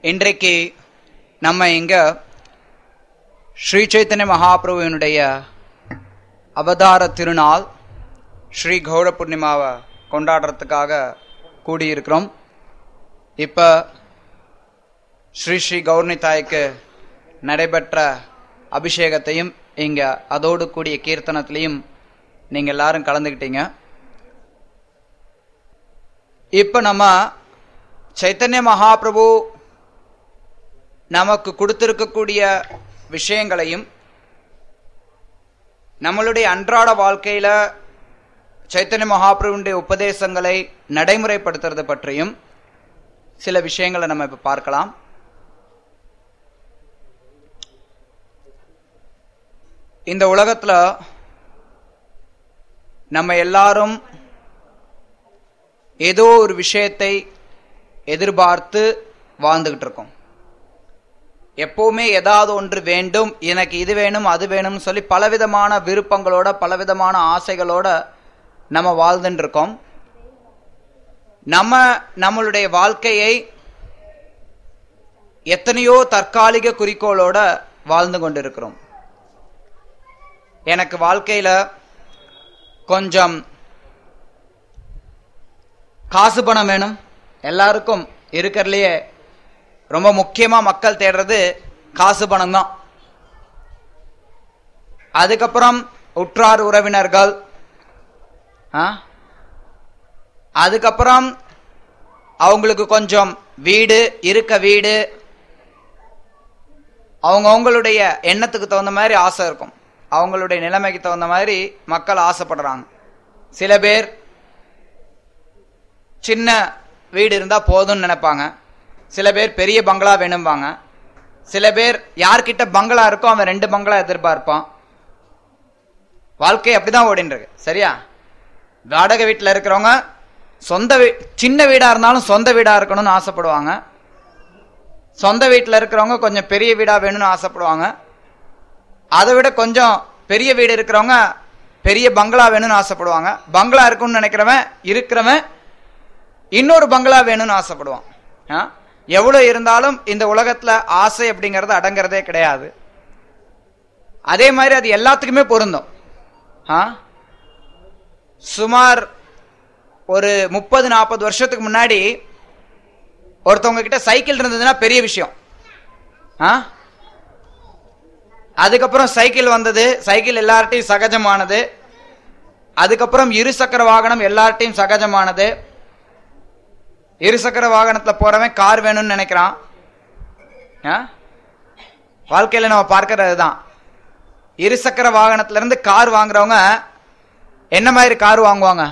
இன்றைக்கு நம்ம இங்க ஸ்ரீ சைத்தன்ய மகாபிரபுவினுடைய அவதார திருநாள் ஸ்ரீ கௌர பூர்ணிமாவை கொண்டாடுறதுக்காக கூடியிருக்கிறோம் இப்போ ஸ்ரீ ஸ்ரீ கௌர்ணி தாய்க்கு நடைபெற்ற அபிஷேகத்தையும் இங்க அதோடு கூடிய கீர்த்தனத்திலையும் நீங்க எல்லாரும் கலந்துக்கிட்டீங்க இப்ப நம்ம சைத்தன்ய மகாபிரபு நமக்கு கொடுத்திருக்கக்கூடிய விஷயங்களையும் நம்மளுடைய அன்றாட வாழ்க்கையில சைத்தன்ய மகாபிரபுடைய உபதேசங்களை நடைமுறைப்படுத்துறது பற்றியும் சில விஷயங்களை நம்ம இப்ப பார்க்கலாம் இந்த உலகத்துல நம்ம எல்லாரும் ஏதோ ஒரு விஷயத்தை எதிர்பார்த்து வாழ்ந்துகிட்டு இருக்கோம் எப்பவுமே ஏதாவது ஒன்று வேண்டும் எனக்கு இது வேணும் அது வேணும்னு சொல்லி பலவிதமான விருப்பங்களோட பலவிதமான ஆசைகளோட நம்ம வாழ்ந்துட்டு இருக்கோம் நம்ம நம்மளுடைய வாழ்க்கையை எத்தனையோ தற்காலிக குறிக்கோளோட வாழ்ந்து கொண்டிருக்கிறோம் எனக்கு வாழ்க்கையில கொஞ்சம் காசு பணம் வேணும் எல்லாருக்கும் இருக்கிறதுலையே ரொம்ப முக்கியமா மக்கள் தேடுறது காசு பணம் தான் அதுக்கப்புறம் உற்றார் உறவினர்கள் அதுக்கப்புறம் அவங்களுக்கு கொஞ்சம் வீடு இருக்க வீடு அவங்க அவங்களுடைய எண்ணத்துக்கு தகுந்த மாதிரி ஆசை இருக்கும் அவங்களுடைய நிலைமைக்கு தகுந்த மாதிரி மக்கள் ஆசைப்படுறாங்க சில பேர் சின்ன வீடு இருந்தா போதும்னு நினைப்பாங்க சில பேர் பெரிய பங்களா வேணும்பாங்க சில பேர் யார்கிட்ட பங்களா இருக்கோ அவன் ரெண்டு பங்களா எதிர்பார்ப்பான் வாழ்க்கை அப்படிதான் ஓடின்னு இருக்கு சரியா வாடகை வீட்டில் இருக்கிறவங்க சொந்த வீ சின்ன வீடா இருந்தாலும் சொந்த வீடா இருக்கணும்னு ஆசைப்படுவாங்க சொந்த வீட்டில் இருக்கிறவங்க கொஞ்சம் பெரிய வீடா வேணும்னு ஆசைப்படுவாங்க அதை விட கொஞ்சம் பெரிய வீடு இருக்கிறவங்க பெரிய பங்களா வேணும்னு ஆசைப்படுவாங்க பங்களா இருக்கும்னு நினைக்கிறவன் இருக்கிறவன் இன்னொரு பங்களா வேணும்னு ஆசைப்படுவான் எவ்வளவு இருந்தாலும் இந்த உலகத்துல ஆசை அப்படிங்கறது அடங்கிறதே கிடையாது அதே மாதிரி அது எல்லாத்துக்குமே பொருந்தும் சுமார் ஒரு முப்பது நாற்பது வருஷத்துக்கு முன்னாடி ஒருத்தவங்க கிட்ட சைக்கிள் இருந்ததுன்னா பெரிய விஷயம் அதுக்கப்புறம் சைக்கிள் வந்தது சைக்கிள் எல்லார்ட்டையும் சகஜமானது அதுக்கப்புறம் இருசக்கர வாகனம் எல்லார்ட்டையும் சகஜமானது இருசக்கர வாகனத்துல போறவன் கார் வேணும்னு நினைக்கிறான் வாழ்க்கையில நம்ம பார்க்கறது தான் இருசக்கர வாகனத்துல இருந்து கார் வாங்குறவங்க என்ன மாதிரி கார் வாங்குவாங்க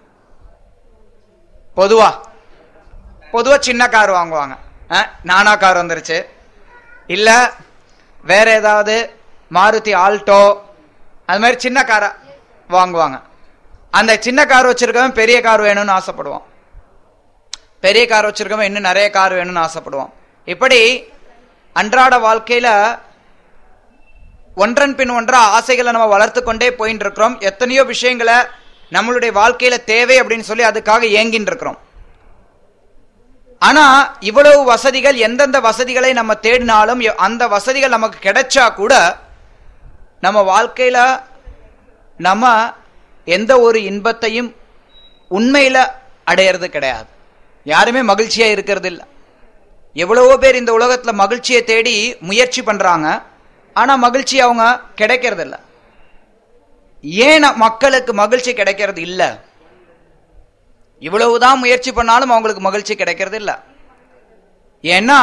பொதுவா பொதுவா சின்ன கார் வாங்குவாங்க நானா கார் வந்துருச்சு இல்ல வேற ஏதாவது மாருதி ஆல்டோ அது மாதிரி சின்ன காரை வாங்குவாங்க அந்த சின்ன கார் வச்சிருக்கவன் பெரிய கார் வேணும்னு ஆசைப்படுவான் பெரிய கார் வச்சிருக்கவன் இன்னும் நிறைய கார் வேணும்னு ஆசைப்படுவான் இப்படி அன்றாட வாழ்க்கையில ஒன்றன் பின் ஒன்றா ஆசைகளை நம்ம வளர்த்து கொண்டே போயிட்டு இருக்கிறோம் எத்தனையோ விஷயங்களை நம்மளுடைய வாழ்க்கையில தேவை அப்படின்னு சொல்லி அதுக்காக ஏங்கின்னு இருக்கிறோம் ஆனா இவ்வளவு வசதிகள் எந்தெந்த வசதிகளை நம்ம தேடினாலும் அந்த வசதிகள் நமக்கு கிடைச்சா கூட நம்ம வாழ்க்கையில நம்ம எந்த ஒரு இன்பத்தையும் உண்மையில அடையிறது கிடையாது யாருமே மகிழ்ச்சியா இருக்கிறது இல்லை எவ்வளவோ பேர் இந்த உலகத்துல மகிழ்ச்சியை தேடி முயற்சி பண்றாங்க ஆனா மகிழ்ச்சி அவங்க கிடைக்கிறது இல்லை ஏன் மக்களுக்கு மகிழ்ச்சி கிடைக்கிறது இல்ல இவ்வளவுதான் முயற்சி பண்ணாலும் அவங்களுக்கு மகிழ்ச்சி கிடைக்கிறது இல்ல ஏன்னா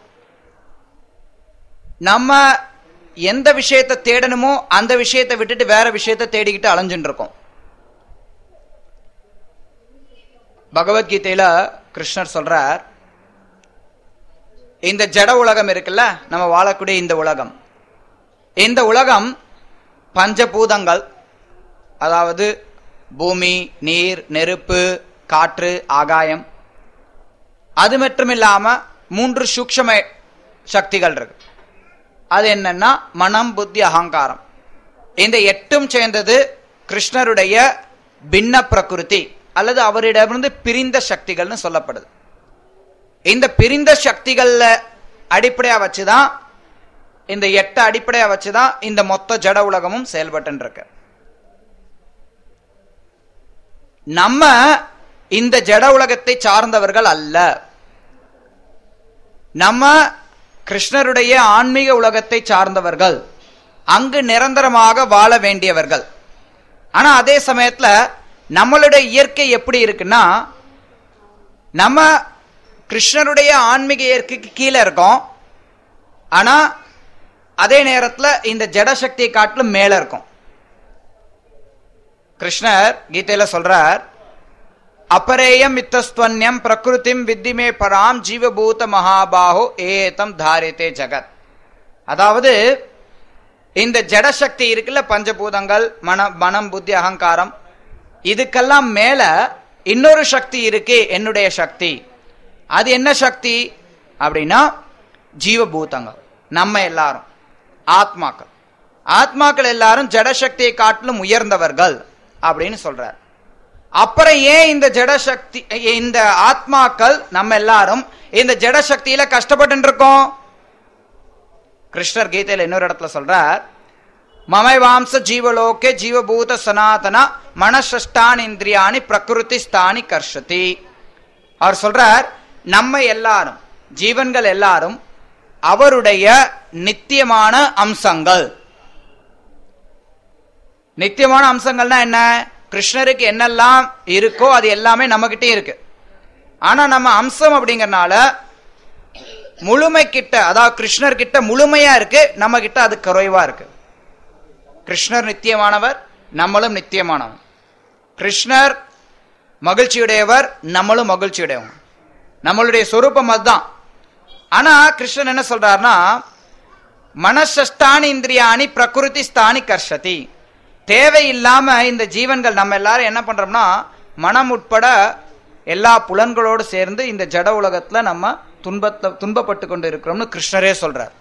நம்ம எந்த விஷயத்தை தேடணுமோ அந்த விஷயத்தை விட்டுட்டு வேற விஷயத்தை தேடிக்கிட்டு அலைஞ்சுட்டு இருக்கோம் பகவத்கீதையில கிருஷ்ணர் சொல்றார் இந்த ஜட உலகம் இருக்குல்ல நம்ம வாழக்கூடிய இந்த உலகம் இந்த உலகம் பஞ்சபூதங்கள் அதாவது பூமி நீர் நெருப்பு காற்று ஆகாயம் அது மட்டும் இல்லாம மூன்று சூக்ஷம சக்திகள் இருக்கு அது என்னன்னா மனம் புத்தி அகங்காரம் இந்த எட்டும் சேர்ந்தது கிருஷ்ணருடைய பின்ன பிரகிருதி அல்லது அவரிடமிருந்து பிரிந்த சக்திகள்னு சொல்லப்படுது இந்த பிரிந்த சக்திகள்ல அடிப்படையா வச்சுதான் இந்த எட்டு அடிப்படையா வச்சுதான் இந்த மொத்த ஜட உலகமும் செயல்பட்டு இருக்கு நம்ம இந்த ஜட உலகத்தை சார்ந்தவர்கள் அல்ல நம்ம கிருஷ்ணருடைய ஆன்மீக உலகத்தை சார்ந்தவர்கள் அங்கு நிரந்தரமாக வாழ வேண்டியவர்கள் ஆனா அதே சமயத்துல நம்மளுடைய இயற்கை எப்படி இருக்குன்னா நம்ம கிருஷ்ணருடைய ஆன்மீக இயற்கைக்கு கீழே இருக்கோம் ஆனா அதே நேரத்துல இந்த ஜடசக்தியை காட்டிலும் மேல இருக்கும் கிருஷ்ணர் கீதையில சொல்றார் அபரேயம் இத்தஸ்துவன்யம் பிரகிருதிம் வித்திமே பராம் ஜீவபூத மகாபாஹோ ஏதம் தாரியத்தே ஜகத் அதாவது இந்த ஜடசக்தி இருக்குல்ல பஞ்சபூதங்கள் மன மனம் புத்தி அகங்காரம் இதுக்கெல்லாம் மேல இன்னொரு சக்தி இருக்கு என்னுடைய சக்தி அது என்ன சக்தி அப்படின்னா ஜீவபூதங்கள் நம்ம எல்லாரும் ஆத்மாக்கள் ஆத்மாக்கள் எல்லாரும் ஜடசக்தியை காட்டிலும் உயர்ந்தவர்கள் அப்படின்னு சொல்றார் அப்புறம் ஏன் இந்த ஜடசக்தி இந்த ஆத்மாக்கள் நம்ம எல்லாரும் இந்த ஜடசக்தியில கஷ்டப்பட்டு இருக்கோம் கிருஷ்ணர் கீதையில இன்னொரு இடத்துல சொல்றார் மமை வாம்ச ஜீவலோகே ஜீவபூத சனாதன மனசஷ்டான் இந்திரியாணி பிரகிருதி ஸ்தானி கர்ஷதி அவர் சொல்றார் நம்ம எல்லாரும் ஜீவன்கள் எல்லாரும் அவருடைய நித்தியமான அம்சங்கள் நித்தியமான அம்சங்கள்னா என்ன கிருஷ்ணருக்கு என்னெல்லாம் இருக்கோ அது எல்லாமே நம்மகிட்டே இருக்கு ஆனா நம்ம அம்சம் அப்படிங்கறனால முழுமை கிட்ட அதாவது கிருஷ்ணர் கிட்ட முழுமையா இருக்கு நம்ம கிட்ட அது குறைவா இருக்கு கிருஷ்ணர் நித்தியமானவர் நம்மளும் நித்தியமானவர் கிருஷ்ணர் மகிழ்ச்சியுடையவர் நம்மளும் மகிழ்ச்சியுடையவங்க நம்மளுடைய சொரூபம் அதுதான் ஆனா கிருஷ்ணன் என்ன சொல்றாருன்னா மனசஷ்டானி இந்திரியாணி பிரகிருதி ஸ்தானி கர்ஷதி தேவையில்லாம இந்த ஜீவன்கள் நம்ம எல்லாரும் என்ன பண்றோம்னா மனம் உட்பட எல்லா புலன்களோடு சேர்ந்து இந்த ஜட உலகத்துல நம்ம துன்பத்தை துன்பப்பட்டு கொண்டு இருக்கிறோம்னு கிருஷ்ணரே சொல்றார்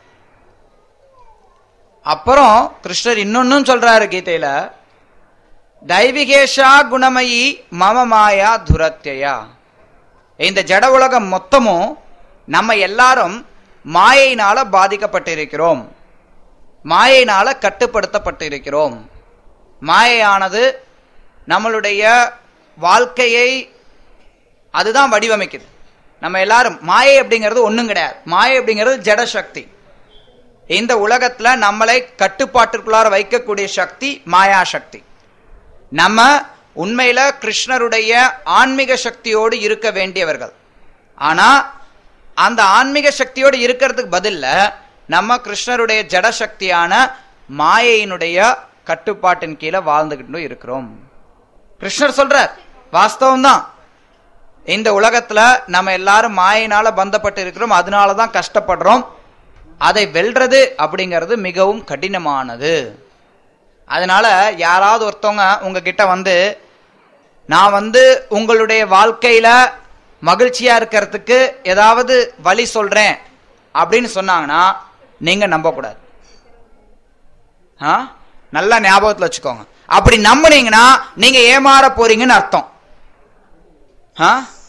அப்புறம் கிருஷ்ணர் இன்னொன்னும் சொல்றாரு கீதையில தைவிகேஷா குணமயி மம மாயா துரத்தியா இந்த ஜட உலகம் மொத்தமும் நம்ம எல்லாரும் மாயையினால பாதிக்கப்பட்டிருக்கிறோம் மாயையினால கட்டுப்படுத்தப்பட்டிருக்கிறோம் மாயையானது நம்மளுடைய வாழ்க்கையை அதுதான் வடிவமைக்குது நம்ம எல்லாரும் மாயை அப்படிங்கிறது ஒண்ணும் கிடையாது மாயை அப்படிங்கிறது ஜட சக்தி இந்த உலகத்துல நம்மளை கட்டுப்பாட்டுக்குள்ளார வைக்கக்கூடிய சக்தி மாயா சக்தி நம்ம உண்மையில கிருஷ்ணருடைய ஆன்மீக சக்தியோடு இருக்க வேண்டியவர்கள் ஆனா அந்த ஆன்மீக சக்தியோடு இருக்கிறதுக்கு பதில்ல நம்ம கிருஷ்ணருடைய ஜட சக்தியான மாயையினுடைய கட்டுப்பாட்டின் கீழே வாழ்ந்துகிட்டு இருக்கிறோம் கிருஷ்ணர் சொல்றார் வாஸ்தவம் தான் இந்த உலகத்துல நம்ம எல்லாரும் மாயினால பந்தப்பட்டு இருக்கிறோம் அதனாலதான் கஷ்டப்படுறோம் அதை வெல்றது அப்படிங்கிறது மிகவும் கடினமானது அதனால யாராவது ஒருத்தவங்க உங்ககிட்ட வந்து நான் வந்து உங்களுடைய வாழ்க்கையில மகிழ்ச்சியா இருக்கிறதுக்கு ஏதாவது வழி சொல்றேன் அப்படின்னு சொன்னாங்கன்னா நீங்க நம்பக்கூடாது ஆ நல்லா ஞாபகத்தில் வச்சுக்கோங்க அப்படி நம்புனீங்கன்னா நீங்க ஏமாற போறீங்கன்னு அர்த்தம் ஆ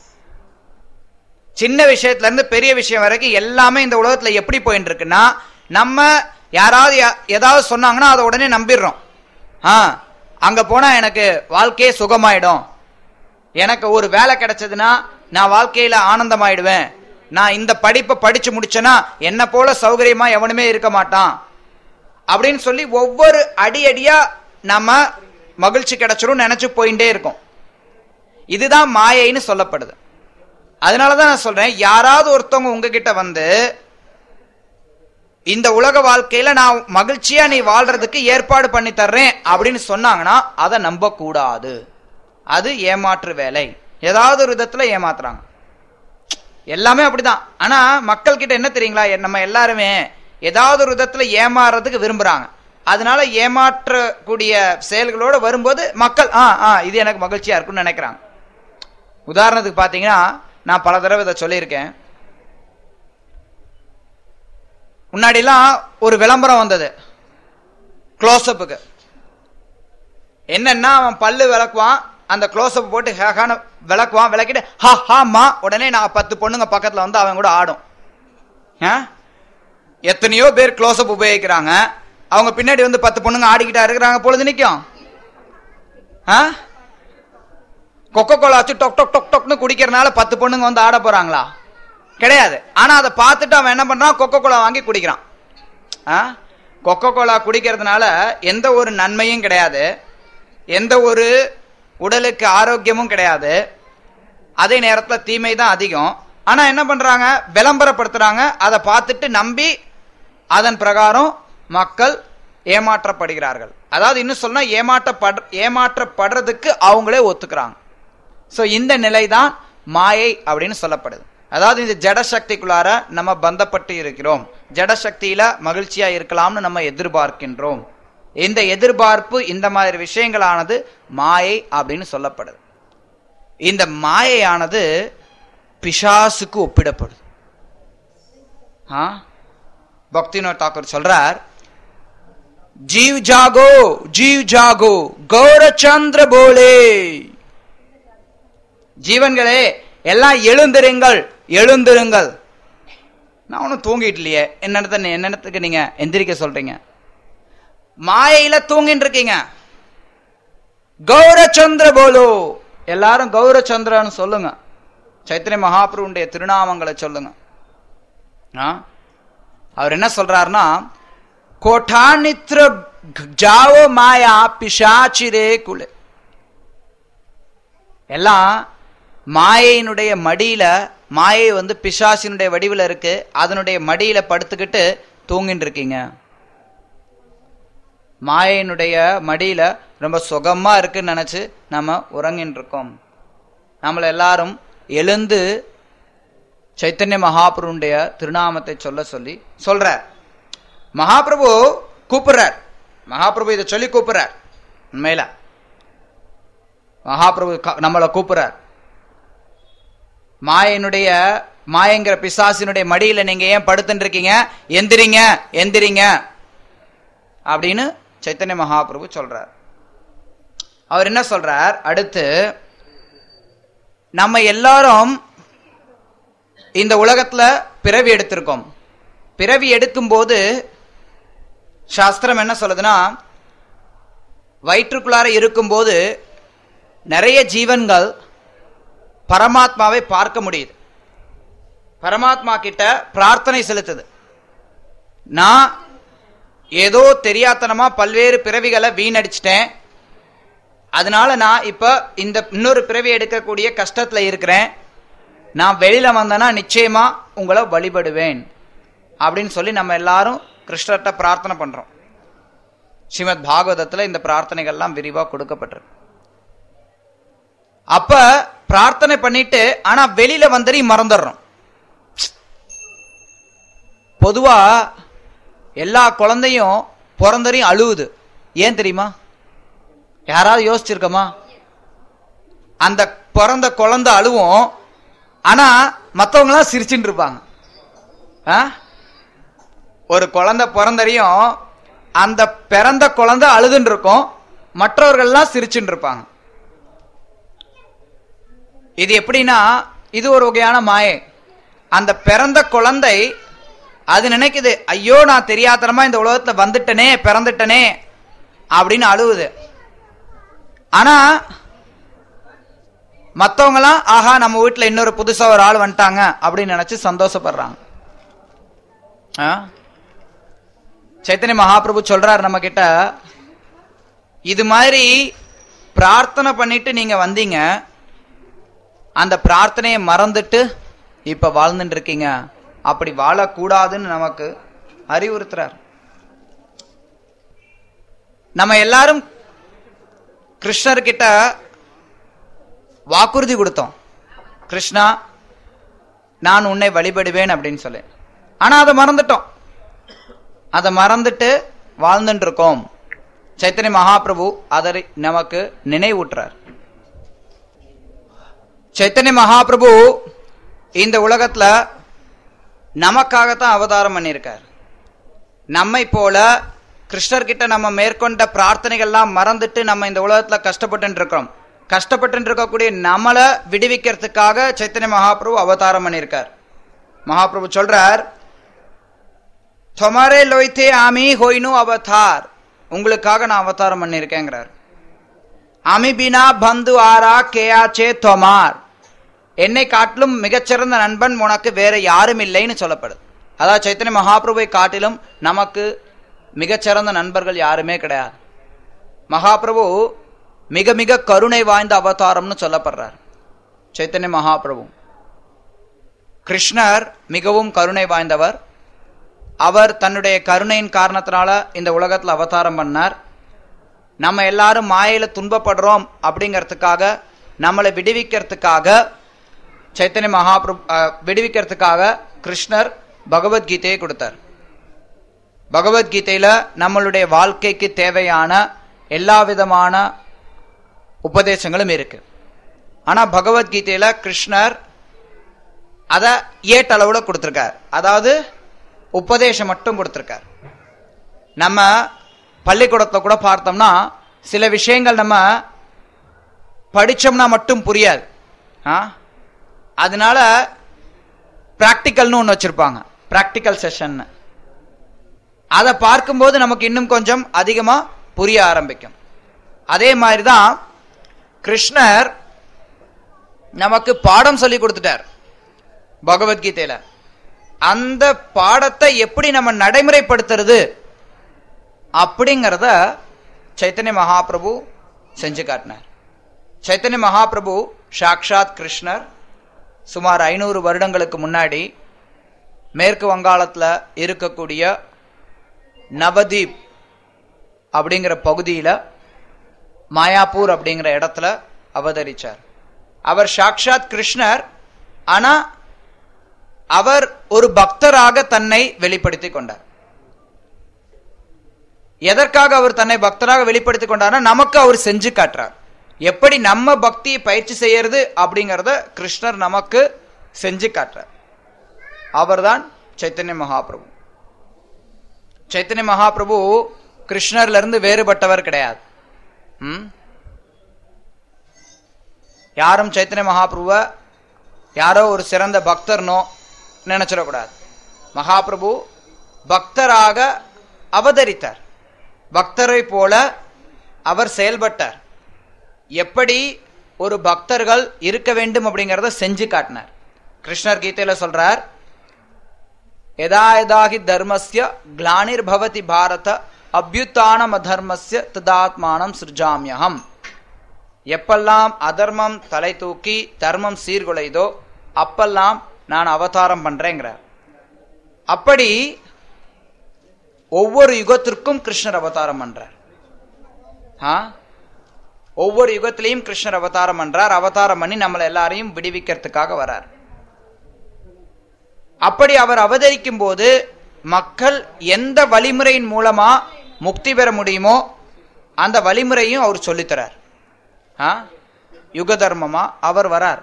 சின்ன விஷயத்துல இருந்து பெரிய விஷயம் வரைக்கும் எல்லாமே இந்த உலகத்துல எப்படி போயிட்டு இருக்குன்னா நம்ம யாராவது யா- ஏதாவது சொன்னாங்கன்னா அதை உடனே நம்பிடுறோம் ஆ அங்க போனா எனக்கு வாழ்க்கையே சுகமாயிடும் எனக்கு ஒரு வேலை கிடைச்சதுன்னா நான் வாழ்க்கையில ஆனந்தமாயிடுவேன் நான் இந்த படிப்பை படிச்சு முடிச்சேன்னா என்ன போல சௌகரியமா எவனுமே இருக்க மாட்டான் அப்படின்னு சொல்லி ஒவ்வொரு அடி அடியா நம்ம மகிழ்ச்சி கிடைச்சிரும் நினைச்சு போயிட்டே இருக்கோம் இதுதான் மாயைன்னு சொல்லப்படுது அதனாலதான் நான் சொல்றேன் யாராவது ஒருத்தவங்க உங்ககிட்ட வந்து இந்த உலக வாழ்க்கையில நான் மகிழ்ச்சியா நீ வாழ்றதுக்கு ஏற்பாடு பண்ணி தர்றேன் அப்படின்னு சொன்னாங்கன்னா அதை நம்ப கூடாது அது ஏமாற்று வேலை ஏதாவது ஒரு விதத்துல ஏமாத்துறாங்க எல்லாமே அப்படிதான் ஆனா மக்கள் கிட்ட என்ன தெரியுங்களா எ- நம்ம எல்லாருமே ஏதாவது ஒரு விதத்துல ஏமாறுறதுக்கு விரும்புறாங்க அதனால ஏமாற்றக்கூடிய செயல்களோட வரும்போது மக்கள் ஆ ஆ இது எனக்கு மகிழ்ச்சியா இருக்கும்னு நினைக்கிறாங்க உதாரணத்துக்கு பாத்தீங்கன்னா நான் பல தடவை இதை சொல்லியிருக்கேன் முன்னாடிலாம் ஒரு விளம்பரம் வந்தது க்ளோஸ்அப்புக்கு என்னன்னா அவன் பல்லு விளக்குவான் அந்த க்ளோஸ்அப் போட்டு ஹேகான விளக்குவான் விளக்கிட்டு ஹா ஹா மா உடனே நான் பத்து பொண்ணுங்க பக்கத்துல வந்து அவன் கூட ஆடும் ஆ? எத்தனையோ பேர் க்ளோஸ்அப் உபயோகிக்கிறாங்க அவங்க பின்னாடி வந்து பத்து பொண்ணுங்க ஆடிக்கிட்டா இருக்கிறாங்க பொழுது நிற்கும் ஆ கொக்கோ கோலா வச்சு டொக் டொக் டொக் டொக்னு குடிக்கிறனால பத்து பொண்ணுங்க வந்து ஆட போறாங்களா கிடையாது ஆனா அதை பார்த்துட்டு அவன் என்ன பண்றான் கொக்கோ கோலா வாங்கி குடிக்கிறான் ஆ கொக்கோ கோலா குடிக்கிறதுனால எந்த ஒரு நன்மையும் கிடையாது எந்த ஒரு உடலுக்கு ஆரோக்கியமும் கிடையாது அதே நேரத்தில் தீமை தான் அதிகம் ஆனா என்ன பண்றாங்க விளம்பரப்படுத்துறாங்க அதை பார்த்துட்டு நம்பி அதன் பிரகாரம் மக்கள் ஏமாற்றப்படுகிறார்கள் அதாவது இன்னும் சொன்னா ஏமாற்றப்பட ஏமாற்றப்படுறதுக்கு அவங்களே ஒத்துக்கிறாங்க ஸோ இந்த நிலை தான் மாயை அப்படின்னு சொல்லப்படுது அதாவது இந்த ஜடசக்திக்குள்ளார நம்ம பந்தப்பட்டு இருக்கிறோம் ஜடசக்தியில மகிழ்ச்சியா இருக்கலாம்னு நம்ம எதிர்பார்க்கின்றோம் இந்த எதிர்பார்ப்பு இந்த மாதிரி விஷயங்களானது மாயை அப்படின்னு சொல்லப்படுது இந்த மாயையானது பிசாசுக்கு ஒப்பிடப்படுது ஆ பக்தினோ தாக்கூர் சொல்றார் जीव जागो जीव जागो கௌரச்சந்திர போலே ஜீவன்களே எல்லாம் எழுந்திருங்கள் எழுந்திருங்கள் நான் ஒன்றும் தூங்கிட்டு இல்லையே என்னென்ன என்னென்னத்துக்கு நீங்க எந்திரிக்க சொல்றீங்க மாயையில தூங்கிட்டு இருக்கீங்க கௌரச்சந்திர போலோ எல்லாரும் கௌரச்சந்திரன்னு சொல்லுங்க சைத்தன்ய மகாபிரபுடைய திருநாமங்களை சொல்லுங்க ஆ? அவர் என்ன சொல்றாருன்னா கோட்டானித்ர ஜாவோ மாயா பிசாச்சிரே குலே எல்லாம் மாயையினுடைய மடியில மாயை வந்து பிசாசினுடைய வடிவில் இருக்கு அதனுடைய மடியில படுத்துக்கிட்டு தூங்கிட்டு இருக்கீங்க மாயையினுடைய மடியில ரொம்ப சுகமா இருக்குன்னு நினைச்சு நம்ம உறங்கின்னு இருக்கோம் நம்மள எல்லாரும் எழுந்து சைத்தன்ய மகாபிரபுடைய திருநாமத்தை சொல்ல சொல்லி சொல்றார் மகாபிரபு கூப்பிடுறார் மகாபிரபு இதை சொல்லி கூப்பிடுறார் உண்மையில மகாபிரபு க- நம்மளை கூப்பிடுறார் மாயனுடைய மாயங்கிற பிசாசினுடைய மடியில நீங்க ஏன் படுத்துட்டு இருக்கீங்க எந்திரிங்க எந்திரிங்க அப்படின்னு சைத்தன்ய மகாபிரபு சொல்றார் அவர் என்ன சொல்றார் அடுத்து நம்ம எல்லாரும் இந்த உலகத்துல பிறவி எடுத்திருக்கோம் பிறவி எடுக்கும்போது சாஸ்திரம் என்ன சொல்லுதுன்னா வயிற்றுக்குள்ளார இருக்கும்போது நிறைய ஜீவன்கள் பரமாத்மாவை பார்க்க முடியுது பரமாத்மா கிட்ட பிரார்த்தனை செலுத்துது நான் ஏதோ தெரியாத்தனமா பல்வேறு பிறவிகளை வீணடிச்சிட்டேன் அதனால நான் இப்ப இந்த இன்னொரு பிறவி எடுக்கக்கூடிய கஷ்டத்துல இருக்கிறேன் நான் வெளியில வந்தேன்னா நிச்சயமா உங்களை வழிபடுவேன் அப்படின்னு சொல்லி நம்ம எல்லாரும் கிருஷ்ணர்கிட்ட பிரார்த்தனை பண்றோம் ஸ்ரீமத் பாகவதத்துல இந்த பிரார்த்தனைகள்லாம் விரிவா கொடுக்கப்பட்டிருக்கு அப்ப பிரார்த்தனை பண்ணிட்டு ஆனா வெளியில வந்தறி மறந்துடுறோம் பொதுவா எல்லா குழந்தையும் பிறந்தரையும் அழுவுது ஏன் தெரியுமா யாராவது யோசிச்சிருக்கோமா அந்த பிறந்த குழந்தை அழுவும் ஆனா மற்றவங்களாம் சிரிச்சுட்டு இருப்பாங்க ஆ? ஒரு குழந்தை பிறந்தறியும் அந்த பிறந்த குழந்தை அழுதுன்னு இருக்கும் மற்றவர்கள்லாம் சிரிச்சுட்டு இருப்பாங்க இது எப்படின்னா இது ஒரு வகையான மாயை அந்த பிறந்த குழந்தை அது நினைக்குது ஐயோ நான் தெரியாதனமா இந்த உலகத்துல வந்துட்டனே பிறந்துட்டனே அப்படின்னு அழுவுது ஆனா மத்தவங்கலாம் ஆஹா நம்ம வீட்டுல இன்னொரு புதுசா ஒரு ஆள் வந்துட்டாங்க அப்படின்னு நினைச்சு சந்தோஷப்படுறாங்க ஆ? சைத்தன்ய மகாபிரபு சொல்றாரு நம்ம கிட்ட இது மாதிரி பிரார்த்தனை பண்ணிட்டு நீங்க வந்தீங்க அந்த பிரார்த்தனையை மறந்துட்டு இப்ப வாழ்ந்துட்டு இருக்கீங்க அப்படி வாழக்கூடாதுன்னு நமக்கு அறிவுறுத்துறார் நம்ம எல்லாரும் கிருஷ்ணர்கிட்ட வாக்குறுதி கொடுத்தோம் கிருஷ்ணா நான் உன்னை வழிபடுவேன் அப்படின்னு சொல்லி ஆனா அதை மறந்துட்டோம் அதை மறந்துட்டு வாழ்ந்துட்டு இருக்கோம் சைத்தன்ய மகாபிரபு அதை நமக்கு நினைவூட்டுறார் சைத்தன்ய மகாபிரபு இந்த உலகத்துல நமக்காகத்தான் அவதாரம் பண்ணியிருக்கார் நம்மை போல கிருஷ்ணர்கிட்ட நம்ம மேற்கொண்ட பிரார்த்தனைகள்லாம் மறந்துட்டு நம்ம இந்த உலகத்துல கஷ்டப்பட்டு இருக்கிறோம் கஷ்டப்பட்டு இருக்கக்கூடிய நம்மளை விடுவிக்கிறதுக்காக சைத்தன்ய மகாபிரபு அவதாரம் பண்ணியிருக்கார் மகாபிரபு சொல்றார் தொமரே லொய்த்தே ஆமி ஹொய்னு அவதார் உங்களுக்காக நான் அவதாரம் பண்ணியிருக்கேங்கிறார் அமி பினா பந்து ஆரா கேயாச்சே தொமார் என்னை காட்டிலும் மிகச்சிறந்த நண்பன் உனக்கு வேற யாரும் இல்லைன்னு சொல்லப்படுது அதாவது சைத்தன்ய மகாபிரபுவை காட்டிலும் நமக்கு மிகச்சிறந்த நண்பர்கள் யாருமே கிடையாது மகாபிரபு மிக மிக கருணை வாய்ந்த அவதாரம்னு சொல்லப்படுறார் சைத்தன்ய மகாபிரபு கிருஷ்ணர் மிகவும் கருணை வாய்ந்தவர் அவர் தன்னுடைய கருணையின் காரணத்தினால இந்த உலகத்தில் அவதாரம் பண்ணார் நம்ம எல்லாரும் மாயையில துன்பப்படுறோம் அப்படிங்கிறதுக்காக நம்மளை விடுவிக்கிறதுக்காக சைத்தன்ய மகாபிரபு அஹ், விடுவிக்கிறதுக்காக கிருஷ்ணர் பகவத்கீதையை கொடுத்தார் பகவத்கீதையில நம்மளுடைய வாழ்க்கைக்கு தேவையான எல்லா விதமான உபதேசங்களும் இருக்கு ஆனா பகவத்கீதையில கிருஷ்ணர் அத ஏட்டளவுல கொடுத்திருக்கார் அதாவது உபதேசம் மட்டும் கொடுத்திருக்கார் நம்ம பள்ளிக்கூடத்துல கூட பார்த்தோம்னா சில விஷயங்கள் நம்ம படிச்சோம்னா மட்டும் புரியாது ஆ அதனால பிராக்டிக்கல்னு ஒன்று வச்சிருப்பாங்க பிராக்டிக்கல் செஷன் அதை பார்க்கும்போது நமக்கு இன்னும் கொஞ்சம் அதிகமா புரிய ஆரம்பிக்கும் அதே மாதிரி தான் கிருஷ்ணர் நமக்கு பாடம் சொல்லி கொடுத்துட்டார் பகவத்கீதையில அந்த பாடத்தை எப்படி நம்ம நடைமுறைப்படுத்துறது அப்படிங்கிறத சைத்தன்ய மகாபிரபு செஞ்சு காட்டினார் சைத்தன்ய மகாபிரபு சாக்ஷாத் கிருஷ்ணர் சுமார் ஐநூறு வருடங்களுக்கு முன்னாடி மேற்கு வங்காளத்தில் இருக்கக்கூடிய நவதீப் அப்படிங்கிற பகுதியில் மாயாப்பூர் அப்படிங்கிற இடத்துல அவதரிச்சார் அவர் சாக்ஷாத் கிருஷ்ணர் ஆனா அவர் ஒரு பக்தராக தன்னை வெளிப்படுத்தி கொண்டார் எதற்காக அவர் தன்னை பக்தராக வெளிப்படுத்தி கொண்டார்னா நமக்கு அவர் செஞ்சு காட்டுறார் எப்படி நம்ம பக்தியை பயிற்சி செய்யறது அப்படிங்கறத கிருஷ்ணர் நமக்கு செஞ்சு காட்டுறார் அவர்தான் சைத்தன்ய மகாபிரபு சைத்தன்ய மகாபிரபு கிருஷ்ணர்ல இருந்து வேறுபட்டவர் கிடையாது ம்? யாரும் சைத்தன்ய மகாபிரபுவ யாரோ ஒரு சிறந்த பக்தர்னோ நினைச்சிடக்கூடாது மகாபிரபு பக்தராக அவதரித்தார் பக்தரை போல அவர் செயல்பட்டார் எப்படி ஒரு பக்தர்கள் இருக்க வேண்டும் அப்படிங்கறத செஞ்சு காட்டினார் கிருஷ்ணர் கீதையில சொல்றார் எதா எதாகி தர்மஸ்ய கிளானிர் பவதி பாரத அபியுத்தானம் அதர்மஸ்ய ததாத்மானம் சிருஜாமியகம் எப்பெல்லாம் அதர்மம் தலை தூக்கி தர்மம் சீர்குலைதோ அப்பெல்லாம் நான் அவதாரம் பண்றேங்கிறார் அப்படி ஒவ்வொரு யுகத்திற்கும் கிருஷ்ணர் அவதாரம் பண்றார் ஆ? ஒவ்வொரு யுகத்திலையும் கிருஷ்ணர் அவதாரம் பண்றார் அவதாரம் பண்ணி நம்மளை எல்லாரையும் விடுவிக்கிறதுக்காக வரார் அப்படி அவர் அவதரிக்கும் போது மக்கள் எந்த வழிமுறையின் மூலமா முக்தி பெற முடியுமோ அந்த வழிமுறையும் அவர் சொல்லித்தரார் ஆ? யுக தர்மமா அவர் வரார்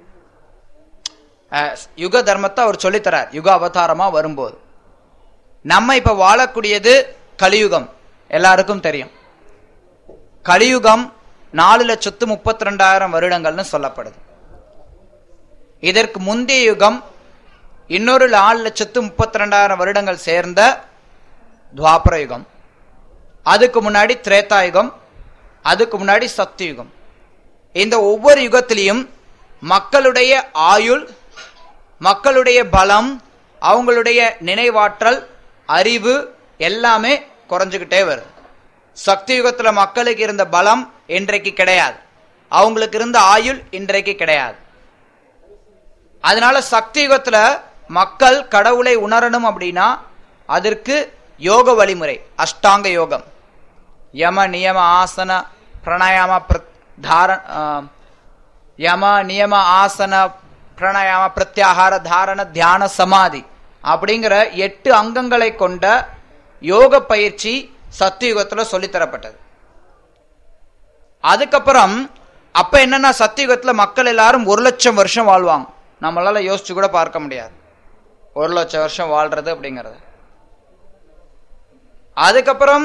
அஹ், யுக தர்மத்தை அவர் சொல்லித்தரார் யுக அவதாரமா வரும்போது நம்ம இப்ப வாழக்கூடியது கலியுகம் எல்லாருக்கும் தெரியும் கலியுகம் நாலு லட்சத்து முப்பத்தி ரெண்டாயிரம் வருடங்கள்னு சொல்லப்படுது இதற்கு முந்தைய யுகம் இன்னொரு நாலு லட்சத்து முப்பத்தி ரெண்டாயிரம் வருடங்கள் சேர்ந்த துவாபர யுகம் அதுக்கு முன்னாடி திரேதா யுகம் அதுக்கு முன்னாடி சக்தியுகம் இந்த ஒவ்வொரு யுகத்திலையும் மக்களுடைய ஆயுள் மக்களுடைய பலம் அவங்களுடைய நினைவாற்றல் அறிவு எல்லாமே குறைஞ்சுக்கிட்டே வருது சக்தி யுகத்துல மக்களுக்கு இருந்த பலம் இன்றைக்கு கிடையாது அவங்களுக்கு இருந்த ஆயுள் இன்றைக்கு கிடையாது அதனால சக்தி யுகத்துல மக்கள் கடவுளை உணரணும் அப்படின்னா அதற்கு யோக வழிமுறை அஷ்டாங்க யோகம் யம நியம ஆசன பிரணாயாம பிர- தார ஆ, யம நியம ஆசன பிரணாயாம பிரத்யாகார தாரண தியான சமாதி அப்படிங்கிற எட்டு அங்கங்களை கொண்ட யோக பயிற்சி சத்தியுகத்துல சொல்லித்தரப்பட்டது அதுக்கப்புறம் அப்ப என்னன்னா சத்தியுகத்துல மக்கள் எல்லாரும் ஒரு லட்சம் வருஷம் வாழ்வாங்க நம்மளால யோசிச்சு கூட பார்க்க முடியாது ஒரு லட்சம் வருஷம் வாழ்றது அப்படிங்கறது அதுக்கப்புறம்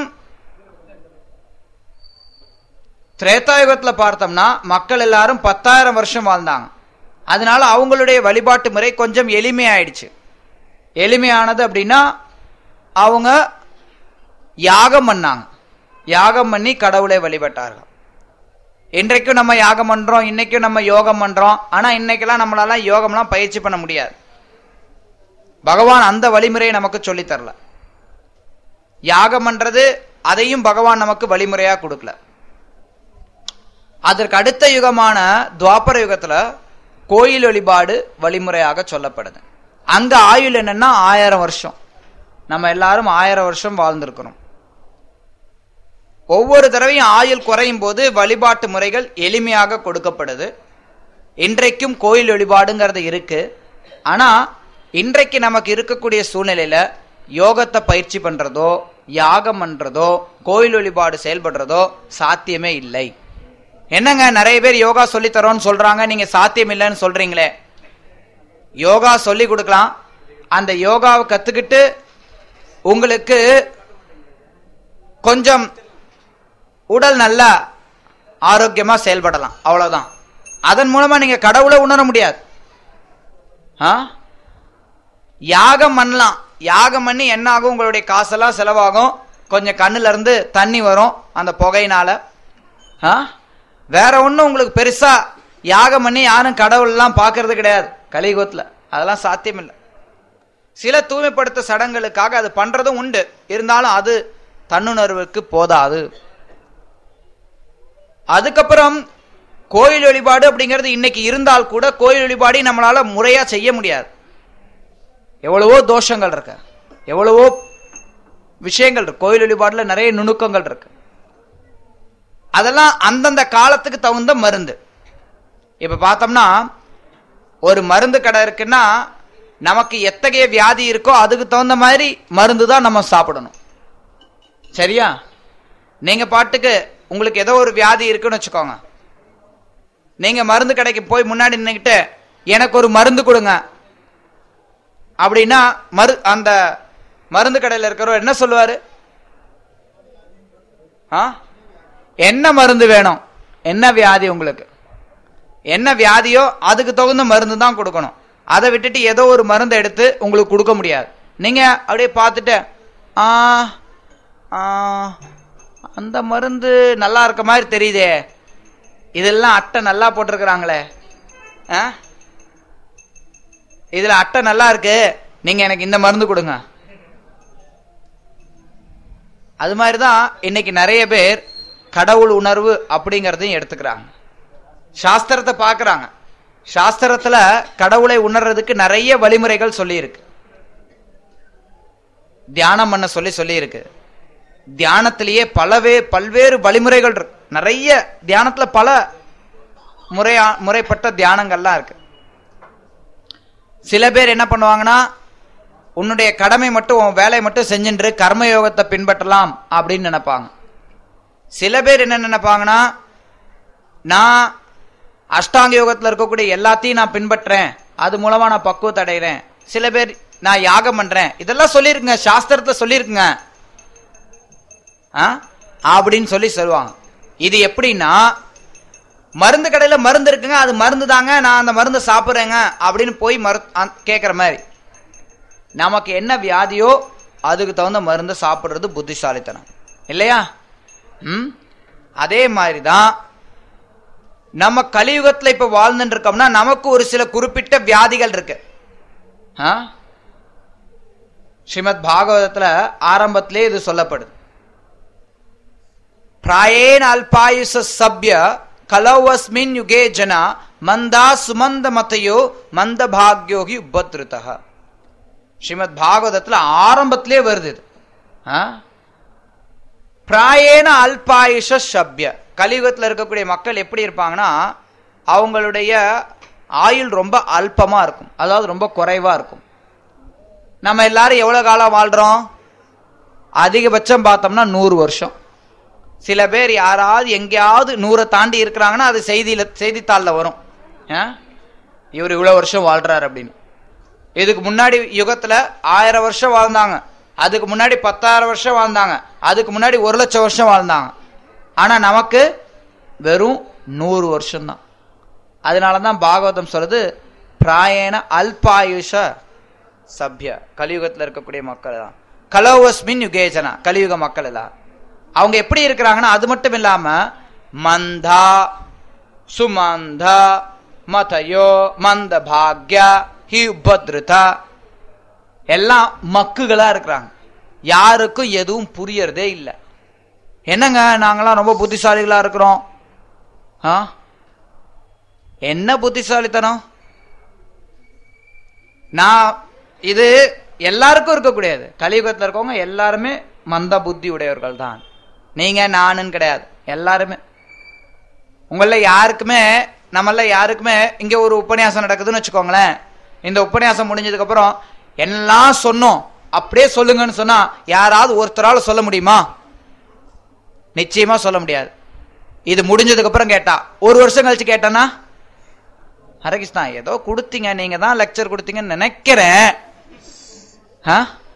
திரேதாயுகத்துல பார்த்தோம்னா மக்கள் எல்லாரும் பத்தாயிரம் வருஷம் வாழ்ந்தாங்க அதனால அவங்களுடைய வழிபாட்டு முறை கொஞ்சம் எளிமையாயிடுச்சு எளிமையானது அப்படின்னா அவங்க யாகம் பண்ணாங்க யாகம் பண்ணி கடவுளை வழிபட்டார்கள் இன்றைக்கும் நம்ம யாகம் பண்றோம் இன்னைக்கும் நம்ம யோகம் பண்றோம் ஆனா இன்னைக்கெல்லாம் நம்மளால யோகம்லாம் பயிற்சி பண்ண முடியாது பகவான் அந்த வழிமுறையை நமக்கு சொல்லித் தரல யாகம் பண்றது அதையும் பகவான் நமக்கு வழிமுறையா கொடுக்கல அதற்கு அடுத்த யுகமான துவாபர யுகத்துல கோயில் வழிபாடு வழிமுறையாக சொல்லப்படுது அங்க ஆயுள் என்னன்னா ஆயிரம் வருஷம் நம்ம எல்லாரும் ஆயிரம் வருஷம் வாழ்ந்திருக்கிறோம் ஒவ்வொரு தடவையும் ஆயுள் குறையும் போது வழிபாட்டு முறைகள் எளிமையாக கொடுக்கப்படுது இன்றைக்கும் கோயில் வழிபாடுங்கிறது இருக்கு ஆனா இன்றைக்கு நமக்கு இருக்கக்கூடிய சூழ்நிலையில யோகத்தை பயிற்சி பண்றதோ யாகம் பண்றதோ கோயில் வழிபாடு செயல்படுறதோ சாத்தியமே இல்லை என்னங்க நிறைய பேர் யோகா சொல்லி தரோம்னு சொல்றாங்க நீங்க சாத்தியம் இல்லைன்னு சொல்றீங்களே யோகா சொல்லி கொடுக்கலாம் அந்த யோகாவை கத்துக்கிட்டு உங்களுக்கு கொஞ்சம் உடல் நல்லா ஆரோக்கியமா செயல்படலாம் அவ்வளவுதான் அதன் மூலமா நீங்க கடவுளை உணர முடியாது ஆ? யாகம் பண்ணலாம் யாகம் பண்ணி என்ன ஆகும் உங்களுடைய காசெல்லாம் செலவாகும் கொஞ்சம் கண்ணுல இருந்து தண்ணி வரும் அந்த புகையினால ஆ? வேற ஒண்ணும் உங்களுக்கு பெருசா யாகம் பண்ணி யாரும் கடவுள் எல்லாம் பாக்குறது கிடையாது கலியுகத்துல அதெல்லாம் சாத்தியம் இல்லை சில தூய்மைப்படுத்த சடங்குகளுக்காக அது பண்றதும் உண்டு இருந்தாலும் அது தன்னுணர்வுக்கு போதாது அதுக்கப்புறம் கோயில் வழிபாடு அப்படிங்கிறது இன்னைக்கு இருந்தால் கூட கோயில் வழிபாடு நம்மளால முறையா செய்ய முடியாது எவ்வளவோ தோஷங்கள் இருக்கு எவ்வளவோ விஷயங்கள் இருக்கு கோயில் வழிபாடுல நிறைய நுணுக்கங்கள் இருக்கு அதெல்லாம் அந்தந்த காலத்துக்கு தகுந்த மருந்து இப்ப பார்த்தோம்னா ஒரு மருந்து கடை இருக்குன்னா நமக்கு எத்தகைய வியாதி இருக்கோ அதுக்கு தகுந்த மாதிரி மருந்து தான் நம்ம சாப்பிடணும் சரியா நீங்க பாட்டுக்கு உங்களுக்கு ஏதோ ஒரு வியாதி இருக்குன்னு வச்சுக்கோங்க நீங்க மருந்து கடைக்கு போய் முன்னாடி நின்னுக்கிட்டு எனக்கு ஒரு மருந்து கொடுங்க அப்படின்னா மரு அந்த மருந்து கடையில் இருக்கிறவர் என்ன சொல்லுவாரு ஆ என்ன மருந்து வேணும் என்ன வியாதி உங்களுக்கு என்ன வியாதியோ அதுக்கு தகுந்த மருந்து தான் கொடுக்கணும் அதை விட்டுட்டு ஏதோ ஒரு மருந்தை எடுத்து உங்களுக்கு கொடுக்க முடியாது நீங்க அப்படியே பார்த்துட்டு ஆ ஆ, அந்த மருந்து நல்லா இருக்க மாதிரி தெரியுதே இதெல்லாம் அட்டை நல்லா போட்டிருக்கிறாங்களே ஆ? இதுல அட்டை நல்லா இருக்கு நீங்க எனக்கு இந்த மருந்து கொடுங்க அது மாதிரிதான் இன்னைக்கு நிறைய பேர் கடவுள் உணர்வு அப்படிங்கறதையும் எடுத்துக்கிறாங்க சாஸ்திரத்தை பார்க்கறாங்க சாஸ்திரத்துல கடவுளை உணர்றதுக்கு நிறைய வழிமுறைகள் சொல்லி இருக்கு தியானம் பண்ண சொல்லி சொல்லி இருக்கு தியானத்திலேயே பலவே பல்வேறு வழிமுறைகள் இருக்கு நிறைய தியானத்துல பல முறையா முறைப்பட்ட தியானங்கள்லாம் இருக்கு சில பேர் என்ன பண்ணுவாங்கன்னா உன்னுடைய கடமை மட்டும் உன் வேலையை மட்டும் செஞ்சுட்டு கர்மயோகத்தை பின்பற்றலாம் அப்படின்னு நினைப்பாங்க சில பேர் என்ன நினைப்பாங்கன்னா நான் அஷ்டாங்க யோகத்தில் இருக்கக்கூடிய எல்லாத்தையும் நான் பின்பற்றேன் அது மூலமா நான் பக்குவத்தை அடைகிறேன் சில பேர் நான் யாகம் பண்றேன் இதெல்லாம் சொல்லியிருக்குங்க சாஸ்திரத்தை சொல்லியிருக்குங்க ஆ? அப்படின்னு சொல்லி சொல்லுவாங்க இது எப்படின்னா மருந்து கடையில மருந்து இருக்குங்க அது மருந்து தாங்க நான் அந்த மருந்து சாப்பிட்றேங்க அப்படின்னு போய் மரு அ- கேட்குற மாதிரி நமக்கு என்ன வியாதியோ அதுக்கு தகுந்த மருந்து சாப்பிடுறது புத்திசாலித்தனம் இல்லையா ம் அதே மாதிரி தான் நம்ம கலியுகத்துல இப்ப வாழ்ந்துட்டு இருக்கோம்னா நமக்கு ஒரு சில குறிப்பிட்ட வியாதிகள் இருக்கு ஆ? ஸ்ரீமத் பாகவதத்துல ஆரம்பத்திலே இது சொல்லப்படுது பிராயேன அல்பாயுச சப்ய கலவஸ்மின் யுகே ஜன மந்தா சுமந்த மத்தையோ மந்த பாக்யோகி உபத்ருதா ஸ்ரீமத் பாகவதத்துல ஆரம்பத்திலே வருது இது ஆ? பிராயேன அல்பாயுஷ சப்ய கலியுகத்தில் இருக்கக்கூடிய மக்கள் எப்படி இருப்பாங்கன்னா அவங்களுடைய ஆயுள் ரொம்ப அல்பமா இருக்கும் அதாவது ரொம்ப குறைவா இருக்கும் நம்ம எல்லாரும் எவ்வளவு காலம் வாழ்றோம் அதிகபட்சம் பார்த்தோம்னா நூறு வருஷம் சில பேர் யாராவது எங்கேயாவது நூறை தாண்டி இருக்கிறாங்கன்னா அது செய்தியில செய்தித்தாளில் வரும் ஆ? இவர் இவ்வளவு வருஷம் வாழ்றாரு அப்படின்னு இதுக்கு முன்னாடி யுகத்துல ஆயிரம் வருஷம் வாழ்ந்தாங்க அதுக்கு முன்னாடி பத்தாயிரம் வருஷம் வாழ்ந்தாங்க அதுக்கு முன்னாடி ஒரு லட்சம் வருஷம் வாழ்ந்தாங்க ஆனா நமக்கு வெறும் நூறு வருஷம்தான் அதனாலதான் பாகவதம் சொல்றது பிராயண அல்பாயுஷ சப்ய கலியுகத்துல இருக்கக்கூடிய மக்கள் தான் கலோவஸ்மின் யுகேஜனா கலியுக மக்கள் எல்லாம் அவங்க எப்படி இருக்கிறாங்கன்னா அது மட்டும் இல்லாம மந்தா சுமந்தா மதயோ மந்த பாக்யா ஹி உபத்ருதா எல்லாம் மக்குகளா இருக்கிறாங்க யாருக்கும் எதுவும் புரியறதே இல்லை என்னங்க நாங்களாம் ரொம்ப புத்திசாலிகளா இருக்கிறோம் ஆ என்ன புத்திசாலித்தனம் நான் இது எல்லாருக்கும் இருக்கக்கூடியது கலியுகத்தில் இருக்கவங்க எல்லாருமே மந்த புத்தி உடையவர்கள் தான் நீங்க நானுன்னு கிடையாது எல்லாருமே உங்கள யாருக்குமே நம்மள யாருக்குமே இங்க ஒரு உபன்யாசம் நடக்குதுன்னு வச்சுக்கோங்களேன் இந்த உபன்யாசம் முடிஞ்சதுக்கு அப்புறம் எல்லாம் சொன்னோம் அப்படியே சொல்லுங்கன்னு சொன்னா யாராவது ஒருத்தரால சொல்ல முடியுமா நிச்சயமா சொல்ல முடியாது இது முடிஞ்சதுக்கு அப்புறம் கேட்டா ஒரு வருஷம் கழிச்சு கேட்டானா ஹரகிருஷ்ணா ஏதோ கொடுத்தீங்க நீங்க தான் லெக்சர் கொடுத்தீங்கன்னு நினைக்கிறேன் ஆ?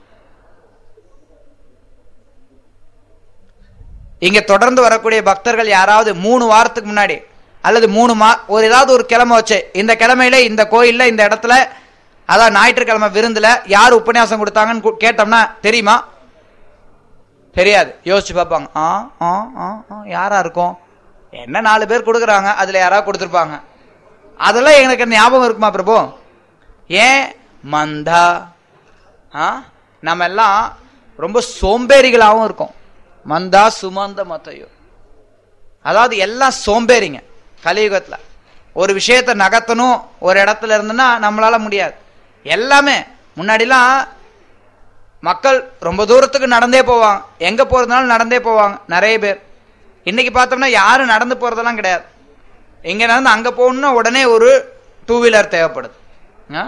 இங்க தொடர்ந்து வரக்கூடிய பக்தர்கள் யாராவது மூணு வாரத்துக்கு முன்னாடி அல்லது மூணு மா ஒரு ஏதாவது ஒரு கிழமை வச்சு இந்த கிழமையில இந்த கோயில்ல இந்த இடத்துல அதான் ஞாயிற்றுக்கிழமை விருந்துல யார் உபன்யாசம் கொடுத்தாங்கன்னு கு- கேட்டோம்னா தெரியுமா தெரியாது யோசிச்சு பார்ப்பாங்க ஆ ஆ ஆ ஆ, யாரா இருக்கும் என்ன நாலு பேர் கொடுக்குறாங்க அதுல யாராவது கொடுத்துருப்பாங்க அதெல்லாம் எனக்கு ஞாபகம் இருக்குமா பிரபு ஏன் மந்தா ஆ நம்ம எல்லாம் ரொம்ப சோம்பேறிகளாகவும் இருக்கோம் மந்தா சுமந்த மத்தையோ அதாவது எல்லாம் சோம்பேறிங்க கலியுகத்துல ஒரு விஷயத்தை நகர்த்தணும் ஒரு இடத்துல இருந்துன்னா நம்மளால முடியாது எல்லாமே முன்னாடிலாம் மக்கள் ரொம்ப தூரத்துக்கு நடந்தே போவாங்க எங்க போறதுனாலும் நடந்தே போவாங்க நிறைய பேர் இன்னைக்கு பார்த்தோம்னா யாரும் நடந்து போறதெல்லாம் கிடையாது இங்க நடந்து அங்க போகணும்னா உடனே ஒரு டூ வீலர் தேவைப்படுது ஆ?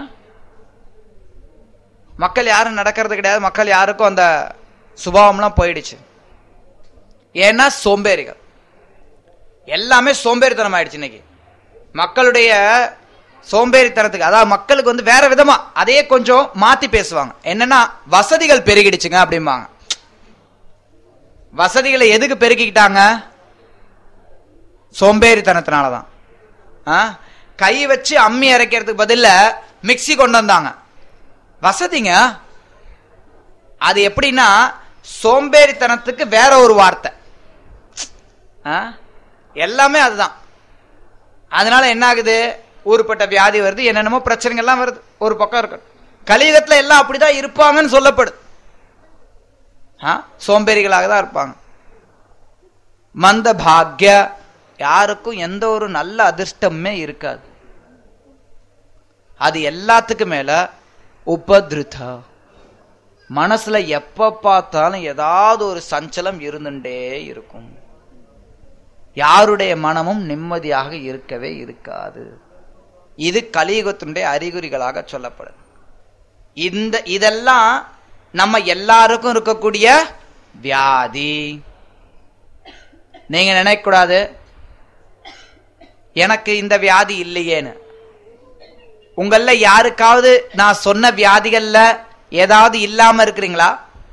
மக்கள் யாரும் நடக்கிறது கிடையாது மக்கள் யாருக்கும் அந்த சுபாவம்லாம் போயிடுச்சு ஏன்னா சோம்பேறிகள் எல்லாமே சோம்பேறித்தனம் ஆயிடுச்சு இன்னைக்கு மக்களுடைய சோம்பேறித்தனத்துக்கு அதாவது மக்களுக்கு வந்து வேற விதமா அதையே கொஞ்சம் மாத்தி பேசுவாங்க என்னன்னா வசதிகள் பெருகிடுச்சுங்க அப்படிம்பாங்க வசதிகளை எதுக்கு பெருக்கிக்கிட்டாங்க சோம்பேறித்தனத்தினாலதான் ஆ? கை வச்சு அம்மி அரைக்கிறதுக்கு பதில்ல மிக்ஸி கொண்டு வந்தாங்க வசதிங்க அது எப்படின்னா சோம்பேறித்தனத்துக்கு வேற ஒரு வார்த்தை ஆ? எல்லாமே அதுதான் அதனால என்ன ஆகுது ஊருப்பட்ட வியாதி வருது என்னென்னமோ பிரச்சனைகள் எல்லாம் வருது ஒரு பக்கம் இருக்கு கலியுகத்துல எல்லாம் அப்படிதான் இருப்பாங்கன்னு சொல்லப்படுது ஆ? சோம்பேறிகளாக தான் இருப்பாங்க மந்த பாக்ய யாருக்கும் எந்த ஒரு நல்ல அதிர்ஷ்டமே இருக்காது அது எல்லாத்துக்கும் மேல உபதிருதா மனசுல எப்ப பார்த்தாலும் ஏதாவது ஒரு சஞ்சலம் இருந்துட்டே இருக்கும் யாருடைய மனமும் நிம்மதியாக இருக்கவே இருக்காது இது கலியுகத்தினுடைய அறிகுறிகளாக சொல்லப்படுது இந்த இதெல்லாம் நம்ம எல்லாருக்கும் இருக்கக்கூடிய வியாதி நீங்க நினைக்கக்கூடாது எனக்கு இந்த வியாதி இல்லையேன்னு உங்கள யாருக்காவது நான் சொன்ன வியாதிகள்ல ஏதாவது இல்லாம இருக்கிறீங்களா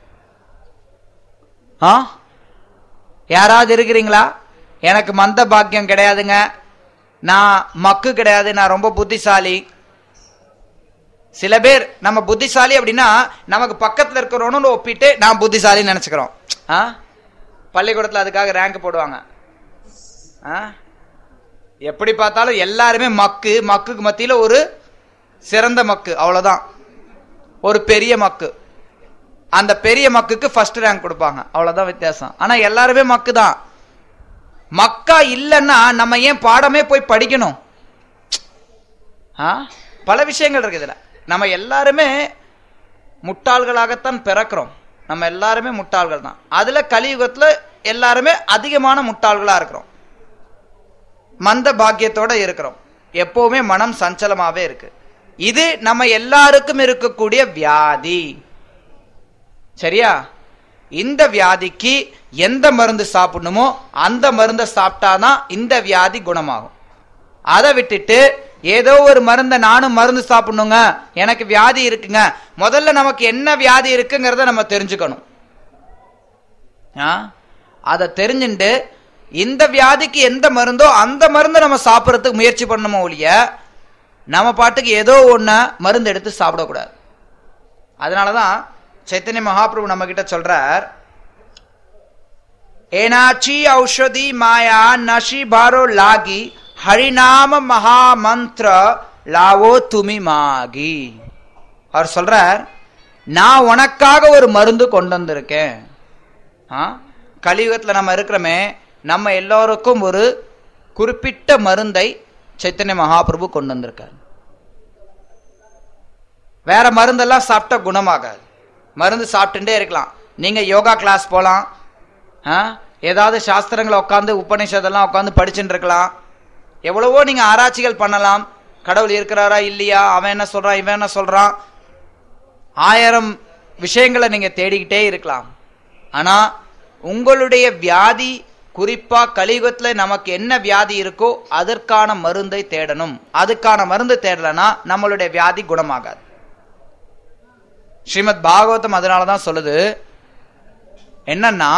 ஆ யாராவது இருக்கிறீங்களா எனக்கு மந்த பாக்கியம் கிடையாதுங்க நான் மக்கு கிடையாது நான் ரொம்ப புத்திசாலி சில பேர் நம்ம புத்திசாலி அப்படின்னா நமக்கு பக்கத்துல இருக்கிறவனு ஒப்பிட்டு நான் புத்திசாலின்னு நினைச்சுக்கிறோம் ஆ பள்ளிக்கூடத்துல அதுக்காக ரேங்க் போடுவாங்க ஆ எப்படி பார்த்தாலும் எல்லாருமே மக்கு மக்குக்கு மத்தியில ஒரு சிறந்த மக்கு அவ்வளவுதான் ஒரு பெரிய மக்கு அந்த பெரிய மக்குக்கு ஃபர்ஸ்ட் ரேங்க் கொடுப்பாங்க அவ்வளவுதான் வித்தியாசம் ஆனா எல்லாருமே மக்கு தான் மக்கா இல்லைன்னா நம்ம ஏன் பாடமே போய் படிக்கணும் ஆ? பல விஷயங்கள் இருக்கு இதுல நம்ம எல்லாருமே முட்டாள்களாகத்தான் பிறக்கிறோம் நம்ம எல்லாருமே முட்டாள்கள் தான் அதுல கலியுகத்துல எல்லாருமே அதிகமான முட்டாள்களா இருக்கிறோம் மந்த பாக்கியத்தோட இருக்கிறோம் எப்பவுமே மனம் சஞ்சலமாவே இருக்கு இது நம்ம எல்லாருக்கும் இருக்கக்கூடிய வியாதி சரியா இந்த வியாதிக்கு எந்த மருந்து சாப்பிடணுமோ அந்த மருந்தை சாப்பிட்டாதான் இந்த வியாதி குணமாகும் அதை விட்டுட்டு ஏதோ ஒரு மருந்தை நானும் மருந்து சாப்பிடணுங்க எனக்கு வியாதி இருக்குங்க முதல்ல நமக்கு என்ன வியாதி இருக்குங்கிறத நம்ம தெரிஞ்சுக்கணும் ஆ? அதை தெரிஞ்சுட்டு இந்த வியாதிக்கு எந்த மருந்தோ அந்த மருந்தை நம்ம சாப்பிட்றதுக்கு முயற்சி பண்ணணுமோ ஒழிய நம்ம பாட்டுக்கு ஏதோ ஒண்ண மருந்து எடுத்து சாப்பிடக்கூடாது அதனாலதான் சைத்தன்ய மகாபிரபு நம்ம கிட்ட சொல்றார் ಏನಾಚಿ ಔಷಧಿ ಮಾಯಾ ನಶಿ ಬಾರೋ ಲಾಗಿ ಹರಿನಾಮ மகாமந்திர லாவோ துமி மாகி அவர் சொல்றார் நான் உனக்காக ஒரு மருந்து கொண்டு வந்திருக்கேன் ஆ? கலியுகத்துல நம்ம இருக்கிறோமே நம்ம எல்லோருக்கும் ஒரு குறிப்பிட்ட மருந்தை சைத்தன்ய மகாபிரபு கொண்டு வந்திருக்கார் வேற மருந்தெல்லாம் சாப்பிட்டா குணமாகாது மருந்து சாப்பிட்டுட்டே இருக்கலாம் நீங்க யோகா கிளாஸ் போலாம் ஆ? ஏதாவது சாஸ்திரங்களை உட்காந்து உபநிஷதெல்லாம் உட்காந்து படிச்சுட்டு இருக்கலாம் எவ்வளவோ நீங்க ஆராய்ச்சிகள் பண்ணலாம் கடவுள் இருக்கிறாரா இல்லையா அவன் என்ன சொல்றான் இவன் என்ன சொல்றான் ஆயிரம் விஷயங்களை நீங்க தேடிக்கிட்டே இருக்கலாம் ஆனா உங்களுடைய வியாதி குறிப்பா கலியுகத்துல நமக்கு என்ன வியாதி இருக்கோ அதற்கான மருந்தை தேடணும் அதுக்கான மருந்து தேடலனா நம்மளுடைய வியாதி குணமாகாது ஸ்ரீமத் பாகவதம் அதனாலதான் சொல்லுது என்னன்னா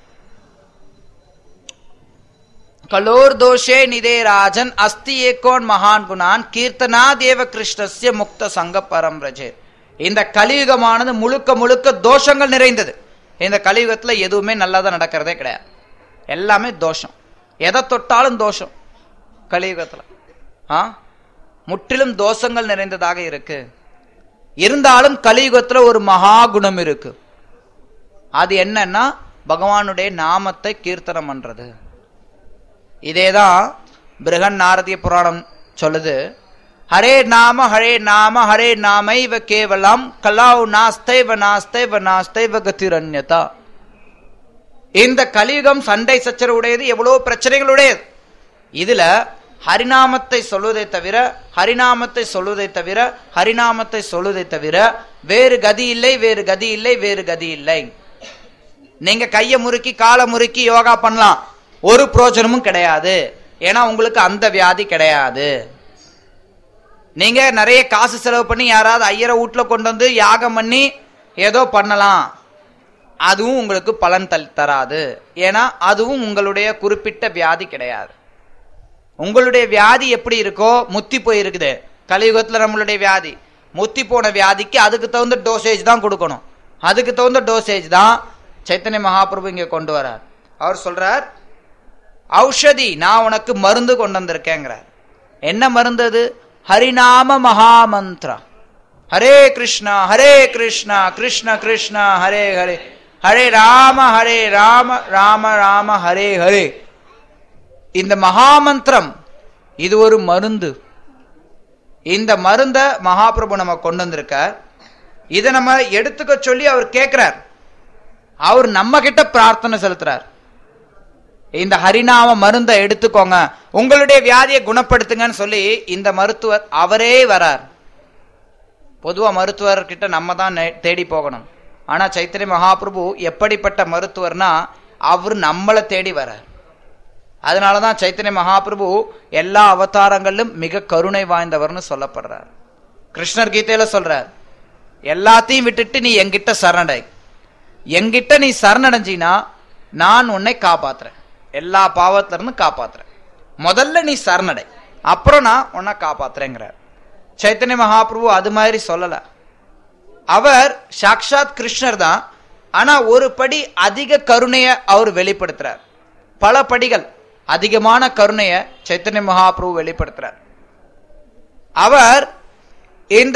கலோர் தோஷே நிதே ராஜன் அஸ்தி ஏகோன் மகான் குணான் கீர்த்தனா தேவ கிருஷ்ணஸ்ய முக்த சங்க பரம் ரஜே இந்த கலியுகமானது முழுக்க முழுக்க தோஷங்கள் நிறைந்தது இந்த கலியுகத்துல எதுவுமே நல்லதா நடக்கிறதே கிடையாது எல்லாமே தோஷம் எதை தொட்டாலும் தோஷம் கலியுகத்துல ஆ முற்றிலும் தோஷங்கள் நிறைந்ததாக இருக்கு இருந்தாலும் கலியுகத்துல ஒரு மகா குணம் இருக்கு அது என்னன்னா பகவானுடைய நாமத்தை கீர்த்தனம் பண்றது இதேதான் பிருகன் நாரதிய புராணம் சொல்லுது ஹரே நாம ஹரே நாம ஹரே நாமைவ கேவலம் கலாவ் நாஸ்தைவ நாஸ்தைவ நாஸ்தைவ கதிரண்யதா இந்த கலியுகம் சண்டை சச்சரவுடையது எவ்வளவு பிரச்சனைகளுடையது இதுல ஹரிநாமத்தை சொல்வதை தவிர ஹரிநாமத்தை சொல்வதை தவிர ஹரிநாமத்தை சொல்வதை தவிர வேறு கதி இல்லை வேறு கதி இல்லை வேறு கதி இல்லை நீங்க கைய முறுக்கி காலை முறுக்கி யோகா பண்ணலாம் ஒரு பிரோஜனமும் கிடையாது ஏன்னா உங்களுக்கு அந்த வியாதி கிடையாது நீங்க நிறைய காசு செலவு பண்ணி யாராவது ஐயரை வீட்டுல கொண்டு வந்து யாகம் பண்ணி ஏதோ பண்ணலாம் அதுவும் உங்களுக்கு பலன் தல் தராது ஏன்னா அதுவும் உங்களுடைய குறிப்பிட்ட வியாதி கிடையாது உங்களுடைய வியாதி எப்படி இருக்கோ முத்தி போய் இருக்குது கலியுகத்துல நம்மளுடைய வியாதி முத்தி போன வியாதிக்கு அதுக்கு தகுந்த டோசேஜ் தான் கொடுக்கணும் அதுக்கு தகுந்த டோசேஜ் தான் சைத்தன்ய மகாபிரபு இங்க கொண்டு வரார் அவர் சொல்றார் ஔஷதி நான் உனக்கு மருந்து கொண்டு வந்திருக்கேங்கிறார் என்ன மருந்து அது ஹரிநாம மகாமந்திரா ஹரே கிருஷ்ணா ஹரே கிருஷ்ணா கிருஷ்ண கிருஷ்ணா ஹரே ஹரே ஹரே ராம ஹரே ராம ராம ராம ஹரே ஹரே இந்த மகாமந்திரம் இது ஒரு மருந்து இந்த மருந்த மகாபிரபு நம்ம கொண்டு வந்திருக்கார் இதை நம்ம எடுத்துக்க சொல்லி அவர் கேட்கிறார் அவர் நம்ம கிட்ட பிரார்த்தனை செலுத்துறார் இந்த ஹரிநாம மருந்தை எடுத்துக்கோங்க உங்களுடைய வியாதியை குணப்படுத்துங்கன்னு சொல்லி இந்த மருத்துவர் அவரே வரார் பொதுவா மருத்துவர்கிட்ட நம்ம தான் நே- தேடி போகணும் ஆனா சைத்தன்ய மகாபிரபு எப்படிப்பட்ட மருத்துவர்னா அவர் நம்மளை தேடி வரார் அதனாலதான் சைத்தன்ய மகாபிரபு எல்லா அவதாரங்களிலும் மிக கருணை வாய்ந்தவர்னு சொல்லப்படுறார் கிருஷ்ணர் கீதையில சொல்றார் எல்லாத்தையும் விட்டுட்டு நீ என்கிட்ட சரணடை என்கிட்ட நீ சரணடைஞ்சினா நான் உன்னை காப்பாத்துறேன் எல்லா பாவத்துல இருந்து காப்பாத்துறேன் முதல்ல நீ சரணடை அப்புறம் நான் உன்னை காப்பாத்துறேங்கிறார் சைத்தன்ய மகாபிரபு அது மாதிரி சொல்லல அவர் சாக்ஷாத் கிருஷ்ணர் தான் ஆனா ஒரு படி அதிக கருணைய அவர் வெளிப்படுத்துறார் பல படிகள் அதிகமான கருணைய சைத்தன்ய மகாபிரபு வெளிப்படுத்துறார் அவர் இந்த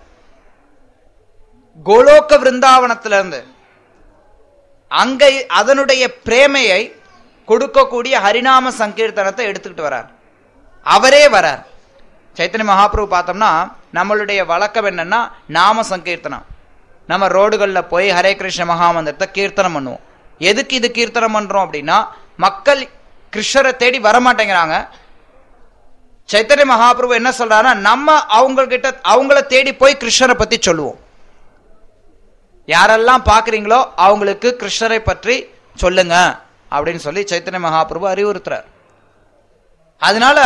கோலோக விருந்தாவனத்திலிருந்து அங்க அதனுடைய பிரேமையை கொடுக்கக்கூடிய ஹரிநாம சங்கீர்த்தனத்தை எடுத்துக்கிட்டு வரார் அவரே வரார் சைத்தன்ய மகாபிரபு பார்த்தோம்னா நம்மளுடைய வழக்கம் என்னன்னா நாம சங்கீர்த்தனம் நம்ம ரோடுகளில் போய் ஹரே கிருஷ்ண மகாமந்திரத்தை கீர்த்தனம் பண்ணுவோம் எதுக்கு இது கீர்த்தனம் பண்றோம் அப்படின்னா மக்கள் கிருஷ்ணரை தேடி வரமாட்டேங்கிறாங்க சைத்தன்ய மகாபிரபு என்ன சொல்றாருன்னா நம்ம அவங்க கிட்ட அவங்கள தேடி போய் கிருஷ்ணரை பத்தி சொல்லுவோம் யாரெல்லாம் பாக்குறீங்களோ அவங்களுக்கு கிருஷ்ணரை பற்றி சொல்லுங்க அப்படின்னு சொல்லி சைத்தன்ய மகாபிரபு அறிவுறுத்துறார் அதனால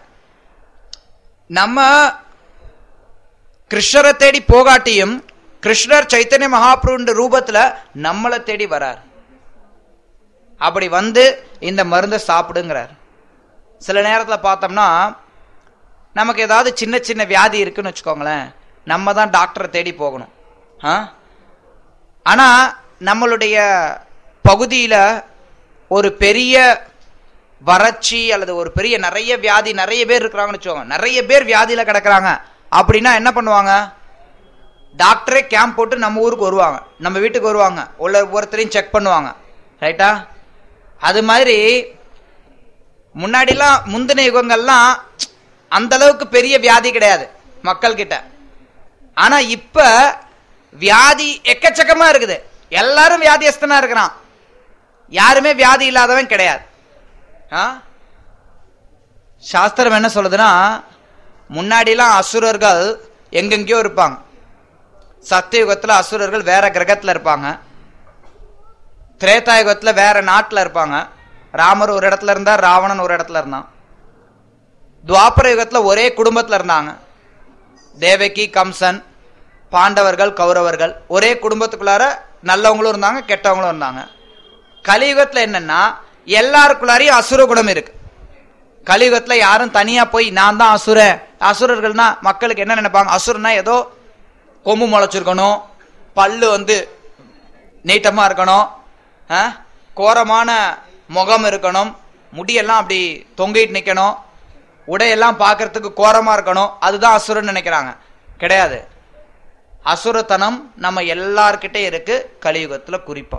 நம்ம கிருஷ்ணரை தேடி போகாட்டியும் கிருஷ்ணர் சைத்தன்ய மகாபிரபுன்ற ரூபத்துல நம்மளை தேடி வரார் அப்படி வந்து இந்த மருந்தை சாப்பிடுங்கிறார் சில நேரத்துல பார்த்தோம்னா நமக்கு ஏதாவது சின்ன சின்ன வியாதி இருக்குன்னு வச்சுக்கோங்களேன் நம்ம தான் டாக்டரை தேடி போகணும் ஆ ஆனா நம்மளுடைய பகுதியில ஒரு பெரிய வறட்சி அல்லது ஒரு பெரிய நிறைய வியாதி நிறைய பேர் இருக்கிறாங்கன்னு வச்சுக்கோங்க நிறைய பேர் வியாதியில கிடக்குறாங்க அப்படின்னா என்ன பண்ணுவாங்க டாக்டரே கேம்ப் போட்டு நம்ம ஊருக்கு வருவாங்க நம்ம வீட்டுக்கு வருவாங்க உள்ள ஒவ்வொருத்தரையும் செக் பண்ணுவாங்க ரைட்டா அது மாதிரி முன்னாடிலாம் முந்தின யுகங்கள்லாம் அந்த அளவுக்கு பெரிய வியாதி கிடையாது மக்கள் கிட்ட ஆனா இப்ப வியாதி எக்கச்சக்கமா இருக்குது எல்லாரும் வியாதியஸ்தனா இருக்கிறான் யாருமே வியாதி இல்லாதவன் கிடையாது ஆ? சாஸ்திரம் என்ன சொல்லுதுன்னா முன்னாடிலாம் அசுரர்கள் எங்கெங்கேயோ இருப்பாங்க சத்தியுகத்துல அசுரர்கள் வேற கிரகத்துல இருப்பாங்க திரேதாயுகத்துல வேற நாட்டுல இருப்பாங்க ராமர் ஒரு இடத்துல இருந்தார் ராவணன் ஒரு இடத்துல இருந்தான் துவாபர யுகத்துல ஒரே குடும்பத்துல இருந்தாங்க தேவகி கம்சன் பாண்டவர்கள் கௌரவர்கள் ஒரே குடும்பத்துக்குள்ளார நல்லவங்களும் இருந்தாங்க கெட்டவங்களும் இருந்தாங்க கலியுகத்துல என்னன்னா எல்லாருக்குள்ளாரையும் அசுர குணம் இருக்கு கலியுகத்துல யாரும் தனியா போய் நான் தான் அசுரன் அசுரர்கள்னா மக்களுக்கு என்ன நினைப்பாங்க அசுரனா ஏதோ கொம்பு முளைச்சிருக்கணும் பல்லு வந்து நீட்டமா இருக்கணும் ஆ? கோரமான முகம் இருக்கணும் முடியெல்லாம் அப்படி தொங்கிட்டு நிக்கணும் உடையெல்லாம் பார்க்கறதுக்கு கோரமா இருக்கணும் அதுதான் அசுரன் நினைக்கிறாங்க கிடையாது அசுரத்தனம் நம்ம எல்லார்கிட்ட இருக்கு கலியுகத்துல குறிப்பா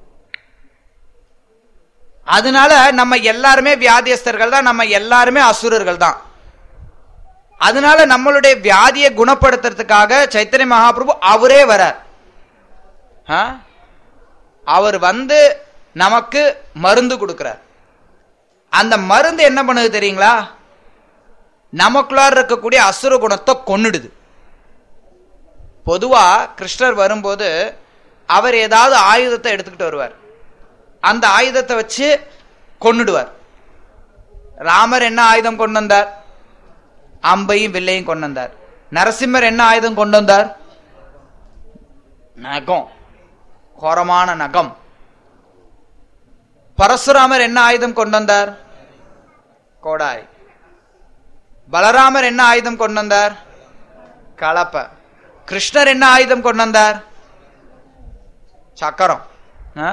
அதனால நம்ம எல்லாருமே வியாதியஸ்தர்கள் தான் நம்ம எல்லாருமே அசுரர்கள் தான் அதனால நம்மளுடைய வியாதியை குணப்படுத்துறதுக்காக சைத்தன்ய மகாபிரபு அவரே வரார் ஆ? அவர் வந்து நமக்கு மருந்து கொடுக்கிறார் அந்த மருந்து என்ன பண்ணுது தெரியுங்களா நமக்குள்ளார இருக்கக்கூடிய அசுர குணத்தை கொன்னுடுது பொதுவா கிருஷ்ணர் வரும்போது அவர் ஏதாவது ஆயுதத்தை எடுத்துக்கிட்டு வருவார் அந்த ஆயுதத்தை வச்சு கொன்னுடுவார் ராமர் என்ன ஆயுதம் கொண்டு வந்தார் அம்பையும் வில்லையும் கொண்டு வந்தார் நரசிம்மர் என்ன ஆயுதம் கொண்டு வந்தார் நகம் கோரமான நகம் பரசுராமர் என்ன ஆயுதம் கொண்டு வந்தார் கோடாரி பலராமர் என்ன ஆயுதம் கொண்டு வந்தார் கலப்ப கிருஷ்ணர் என்ன ஆயுதம் கொண்டு வந்தார் சக்கரம் ஆ?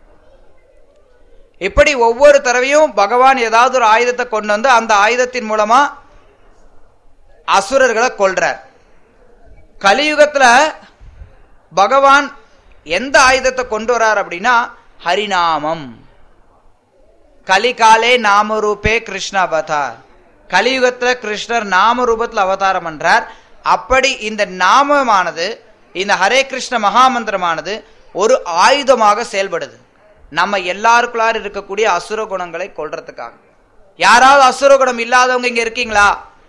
இப்படி ஒவ்வொரு தடவையும் பகவான் ஏதாவது ஒரு ஆயுதத்தை கொண்டு வந்து அந்த ஆயுதத்தின் மூலமா அசுரர்களை கொல்றார் கலியுகத்துல பகவான் எந்த ஆயுதத்தை கொண்டு வரார் அப்படின்னா ஹரிநாமம் கலிகாலே நாமரூபே கிருஷ்ண அவதார் கலியுகத்துல கிருஷ்ணர் நாம ரூபத்துல அவதாரம் பண்றார் அப்படி இந்த நாமமானது இந்த ஹரே கிருஷ்ண மகாமந்திரமானது ஒரு ஆயுதமாக செயல்படுது நம்ம எல்லாருக்குள்ளார இருக்கக்கூடிய அசுர குணங்களை கொல்றதுக்காக யாராவது அசுர குணம் இல்லாதவங்க இங்க இருக்கீங்களா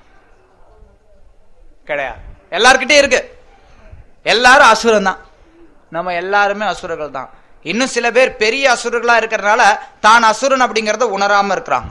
கிடையாது எல்லார்கிட்டயும் இருக்கு எல்லாரும் அசுரம் தான் நம்ம எல்லாருமே அசுரர்கள் தான் இன்னும் சில பேர் பெரிய அசுரர்களா இருக்கிறதுனால தான் அசுரன் அப்படிங்கறத உணராம இருக்கிறாங்க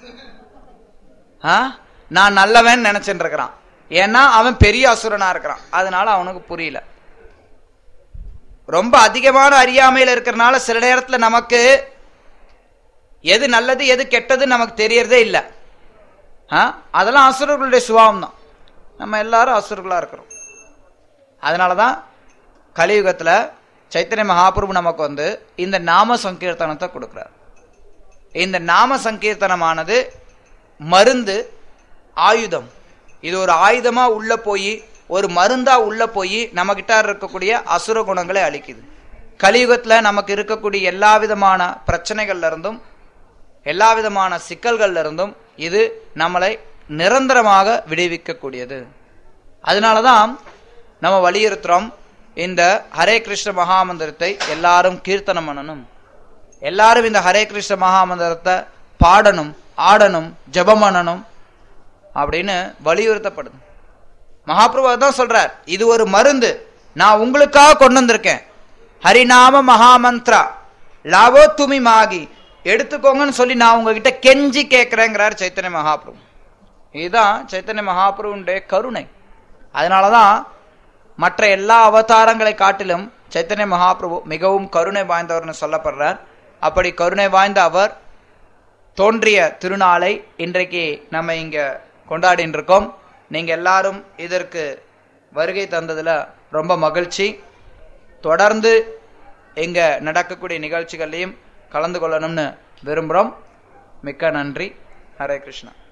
ஆ? நான் நல்லவன் நினைச்சிட்டு இருக்கிறான் ஏன்னா அவன் பெரிய அசுரனா இருக்கிறான் அதனால அவனுக்கு புரியல ரொம்ப அதிகமான அறியாமையில இருக்கிறனால சில நேரத்துல நமக்கு எது நல்லது எது கெட்டது நமக்கு தெரியறதே இல்லை ஆ? அதெல்லாம் அசுரர்களுடைய சுபாவம் தான் நம்ம எல்லாரும் அசுரர்களா இருக்கிறோம் அதனாலதான் கலியுகத்துல சைத்தன்ய மகாபிரபு நமக்கு வந்து இந்த நாம சங்கீர்த்தனத்தை கொடுக்கிறார் இந்த நாம சங்கீர்த்தனமானது மருந்து ஆயுதம் இது ஒரு ஆயுதமா உள்ள போய் ஒரு மருந்தா உள்ள போய் நம்ம கிட்ட இருக்கக்கூடிய அசுர குணங்களை அழிக்குது கலியுகத்துல நமக்கு இருக்கக்கூடிய எல்லா விதமான பிரச்சனைகள்ல இருந்தும் எல்லா விதமான சிக்கல்கள்ல இருந்தும் இது நம்மளை நிரந்தரமாக விடுவிக்கக்கூடியது அதனாலதான் நம்ம வலியுறுத்துறோம் இந்த ஹரே கிருஷ்ண மகாமந்திரத்தை எல்லாரும் கீர்த்தனம் பண்ணணும் எல்லாரும் இந்த ஹரே கிருஷ்ண மகாமந்திரத்தை பாடணும் ஆடணும் ஜெபம் பண்ணணும் அப்படின்னு வலியுறுத்தப்படுது மகாபிரபு அதான் சொல்றார் இது ஒரு மருந்து நான் உங்களுக்காக கொண்டு வந்திருக்கேன் ஹரிநாம மகாமந்திரா லாவோ துமி மாகி எடுத்துக்கோங்கன்னு சொல்லி நான் உங்ககிட்ட கெஞ்சி கேட்கிறேங்கிறார் சைத்தன்ய மகாபிரபு இதுதான் சைத்தன்ய மகாபிரபுடைய கருணை அதனாலதான் மற்ற எல்லா அவதாரங்களை காட்டிலும் சைத்தன்ய மகாபிரபு மிகவும் கருணை வாய்ந்தவர்னு சொல்லப்படுறார் அப்படி கருணை வாய்ந்த அவர் தோன்றிய திருநாளை இன்றைக்கு நம்ம இங்க கொண்டாடின்னு இருக்கோம் நீங்க எல்லாரும் இதற்கு வருகை தந்ததுல ரொம்ப மகிழ்ச்சி தொடர்ந்து இங்க நடக்கக்கூடிய நிகழ்ச்சிகள்லையும் கலந்து கொள்ளணும்னு விரும்புகிறோம் மிக்க நன்றி ஹரே கிருஷ்ணா